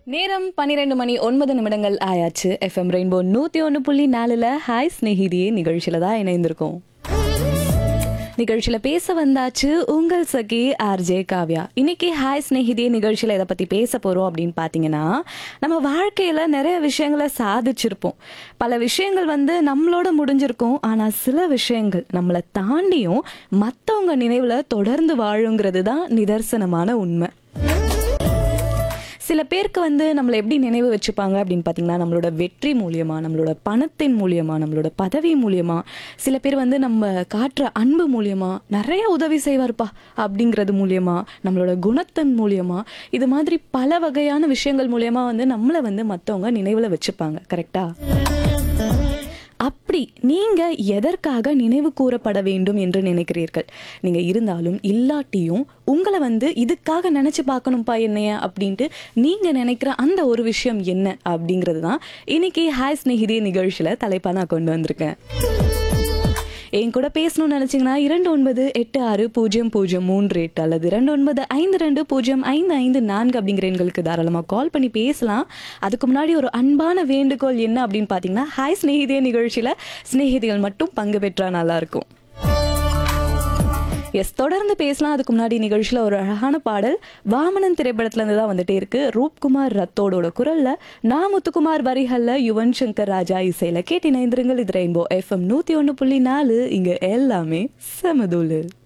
நேரம் பன்னிரெண்டு மணி ஒன்பது நிமிடங்கள் ஆயாச்சு எஃப்எம் ரெயின்போ நூத்தி ஒன்று புள்ளி நாலுல ஹாய் ஸ்நேகிதியே நிகழ்ச்சியில தான் இணைந்திருக்கோம் நிகழ்ச்சியில பேச வந்தாச்சு உங்கள் சகி ஆர்ஜே காவ்யா இன்னைக்கு ஹாய் ஸ்நேகிதியே நிகழ்ச்சியில இதை பத்தி பேச போறோம் அப்படின்னு பாத்தீங்கன்னா நம்ம வாழ்க்கையில நிறைய விஷயங்களை சாதிச்சிருப்போம் பல விஷயங்கள் வந்து நம்மளோட முடிஞ்சிருக்கும் ஆனா சில விஷயங்கள் நம்மளை தாண்டியும் மத்தவங்க நினைவுல தொடர்ந்து வாழுங்கிறது தான் நிதர்சனமான உண்மை சில பேருக்கு வந்து நம்மளை எப்படி நினைவு வச்சுப்பாங்க அப்படின்னு பார்த்தீங்கன்னா நம்மளோட வெற்றி மூலியமா நம்மளோட பணத்தின் மூலியமா நம்மளோட பதவி மூலியமா சில பேர் வந்து நம்ம காட்டுற அன்பு மூலியமா நிறைய உதவி செய்வார்ப்பா அப்படிங்கிறது மூலியமா நம்மளோட குணத்தின் மூலியமா இது மாதிரி பல வகையான விஷயங்கள் மூலியமா வந்து நம்மளை வந்து மற்றவங்க நினைவில் வச்சுப்பாங்க கரெக்டா அப்படி நீங்க எதற்காக நினைவு கூறப்பட வேண்டும் என்று நினைக்கிறீர்கள் நீங்க இருந்தாலும் இல்லாட்டியும் உங்களை வந்து இதுக்காக நினைச்சு பார்க்கணும்ப்பா என்னைய அப்படின்ட்டு நீங்க நினைக்கிற அந்த ஒரு விஷயம் என்ன அப்படிங்கிறது தான் இன்னைக்கு ஹாய் ஸ்நேகிதே நிகழ்ச்சியில தலைப்பா நான் கொண்டு வந்திருக்கேன் என் கூட பேசணும்னு நினைச்சீங்கன்னா இரண்டு ஒன்பது எட்டு ஆறு பூஜ்ஜியம் பூஜ்ஜியம் மூன்று எட்டு அல்லது இரண்டு ஒன்பது ஐந்து ரெண்டு பூஜ்ஜியம் ஐந்து ஐந்து நான்கு அப்படிங்கிற எண்களுக்கு தாராளமாக கால் பண்ணி பேசலாம் அதுக்கு முன்னாடி ஒரு அன்பான வேண்டுகோள் என்ன அப்படின்னு பார்த்தீங்கன்னா ஹாய் ஸ்நேகிதே நிகழ்ச்சியில் ஸ்நேகிதிகள் மட்டும் பங்கு பெற்றா நல்லா இருக்கும் எஸ் தொடர்ந்து பேசலாம் அதுக்கு முன்னாடி நிகழ்ச்சியில் ஒரு அழகான பாடல் வாமனன் திரைப்படத்துல இருந்து தான் வந்துட்டே இருக்கு ரூப்குமார் ரத்தோடோட குரல்ல நான் முத்துக்குமார் வரிகள்ல யுவன் சங்கர் ராஜா இசையில கேட்டு இணைந்திருங்கள் இது ரெயின்போ எஃப்எம் நூத்தி ஒன்று புள்ளி நாலு இங்க எல்லாமே செமதூலு